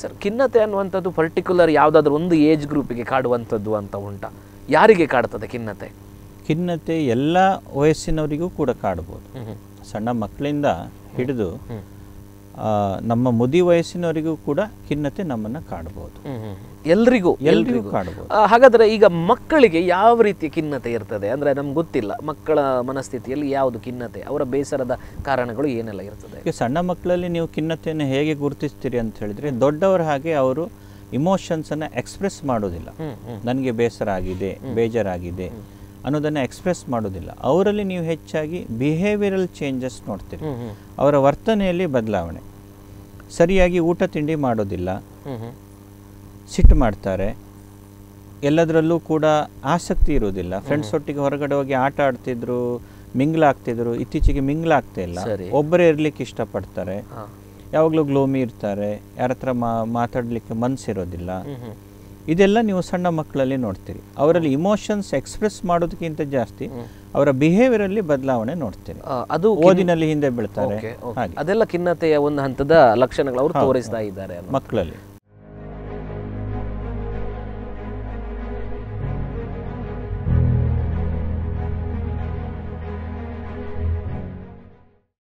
Sir ಖಿನ್ನತೆ ಅನ್ನುವಂಥದ್ದು particular ಯಾವುದಾದ್ರೂ ಒಂದು ಏಜ್ ಗ್ರೂಪಿಗೆ ಕಾಡುವಂಥದ್ದು ಅಂತ ಉಂಟಾ ಯಾರಿಗೆ ಕಾಡ್ತದೆ ಖಿನ್ನತೆ ಖಿನ್ನತೆ ಎಲ್ಲ ವಯಸ್ಸಿನವರಿಗೂ ಕೂಡ ಕಾಡ್ಬೋದು ಹ್ಮ್ ಸಣ್ಣ ಮಕ್ಕಳಿಂದ ಹಿಡಿದು ಹ್ಮ್. ಆ, ನಮ್ಮ ಮುದಿ ವಯಸ್ಸಿನವರಿಗೂ ಕೂಡ ಖಿನ್ನತೆ ನಮ್ಮನ್ನು ಕಾಡ್ಬೋದು ಎಲ್ರಿಗೂ ಎಲ್ರಿಗೂ ಕಾಡ್ಬೋದು ಆ, ಹಾಗಾದ್ರೆ ಈಗ ಮಕ್ಕಳಿಗೆ ಯಾವ ರೀತಿಯ ಖಿನ್ನತೆ ಇರ್ತದೆ ಅಂದ್ರೆ ನಮ್ಗೆ ಗೊತ್ತಿಲ್ಲ ಮಕ್ಕಳ ಮನಸ್ಥಿತಿಯಲ್ಲಿ ಯಾವುದು ಖಿನ್ನತೆ ಅವರ ಬೇಸರದ ಕಾರಣಗಳು ಏನೆಲ್ಲ ಇರ್ತದೆ ಈಗ ಸಣ್ಣ ಮಕ್ಕಳಲ್ಲಿ ನೀವು ಖಿನ್ನತೆಯನ್ನು ಹೇಗೆ ಗುರುತಿಸ್ತೀರಿ ಅಂತ ಹೇಳಿದ್ರೆ ದೊಡ್ಡವರ ಹಾಗೆ ಅವರು ಇಮೋಷನ್ಸನ್ನು ಎಕ್ಸ್ಪ್ರೆಸ್ ಮಾಡೋದಿಲ್ಲ ಹ್ಮ್ ಹ್ಮ್ ನನಗೆ ಬೇಸರ ಆಗಿದೆ ಬೇಜಾರಾಗಿದೆ ಅನ್ನೋದನ್ನು ಎಕ್ಸ್ಪ್ರೆಸ್ ಮಾಡೋದಿಲ್ಲ ಅವರಲ್ಲಿ ನೀವು ಹೆಚ್ಚಾಗಿ ಬಿಹೇವಿಯರಲ್ ಚೇಂಜಸ್ ನೋಡ್ತೀರಿ ಹ್ಮ್ ಹ್ಮ್ ಅವರ ವರ್ತನೆಯಲ್ಲಿ ಬದಲಾವಣೆ ಸರಿಯಾಗಿ ಊಟ ತಿಂಡಿ ಮಾಡೋದಿಲ್ಲ ಹ್ಮ್ ಹ್ಮ್ ಸಿಟ್ಟು ಮಾಡ್ತಾರೆ ಎಲ್ಲದರಲ್ಲೂ ಕೂಡ ಆಸಕ್ತಿ ಇರುವುದಿಲ್ಲ ಫ್ರೆಂಡ್ಸ್ ಒಟ್ಟಿಗೆ ಹೊರಗಡೆ ಹೋಗಿ ಆಟ ಆಡ್ತಿದ್ರು ಮಿಂಗ್ಲ್ ಆಗ್ತಿದ್ರು ಇತ್ತೀಚೆಗೆ ಮಿಂಗ್ಲ್ ಆಗ್ತಾ ಇಲ್ಲ ಸರಿ. ಒಬ್ಬರೇ ಇರ್ಲಿಕ್ಕೆ ಇಷ್ಟಪಡ್ತಾರೆ ಹಾ. ಯಾವಾಗಲೂ ಗ್ಲೋಮಿ ಇರ್ತಾರೆ ಯಾರ ಹತ್ರ ಮಾ ಮಾತಾಡಲಿಕ್ಕೆ ಮನಸ್ಸಿರೋದಿಲ್ಲ ಹ್ಮ್ ಹ್ಮ್ ಇದೆಲ್ಲ ನೀವು ಸಣ್ಣ ಮಕ್ಕಳಲ್ಲಿ ನೋಡ್ತೀರಿ ಅವರಲ್ಲಿ ಇಮೋಷನ್ಸ್ ಎಕ್ಸ್ಪ್ರೆಸ್ ಮಾಡೋದಕ್ಕಿಂತ ಜಾಸ್ತಿ ಅವರ ಬಿಹೇವಿಯರಲ್ಲಿ ಬದಲಾವಣೆ ನೋಡ್ತೀರಿ ಆ, ಅದು ಓದಿನಲ್ಲಿ ಹಿಂದೆ ಬೀಳ್ತಾರೆ Okay, okay. ಹಾಗೆ ಅದೆಲ್ಲ ಖಿನ್ನತೆಯ ಒಂದು ಹಂತದ ಲಕ್ಷಣಗಳು ಅವರು ತೋರಿಸ್ತಾ ಇದ್ದಾರೆ ಅನ್ನೋ. ಮಕ್ಕಳಲ್ಲಿ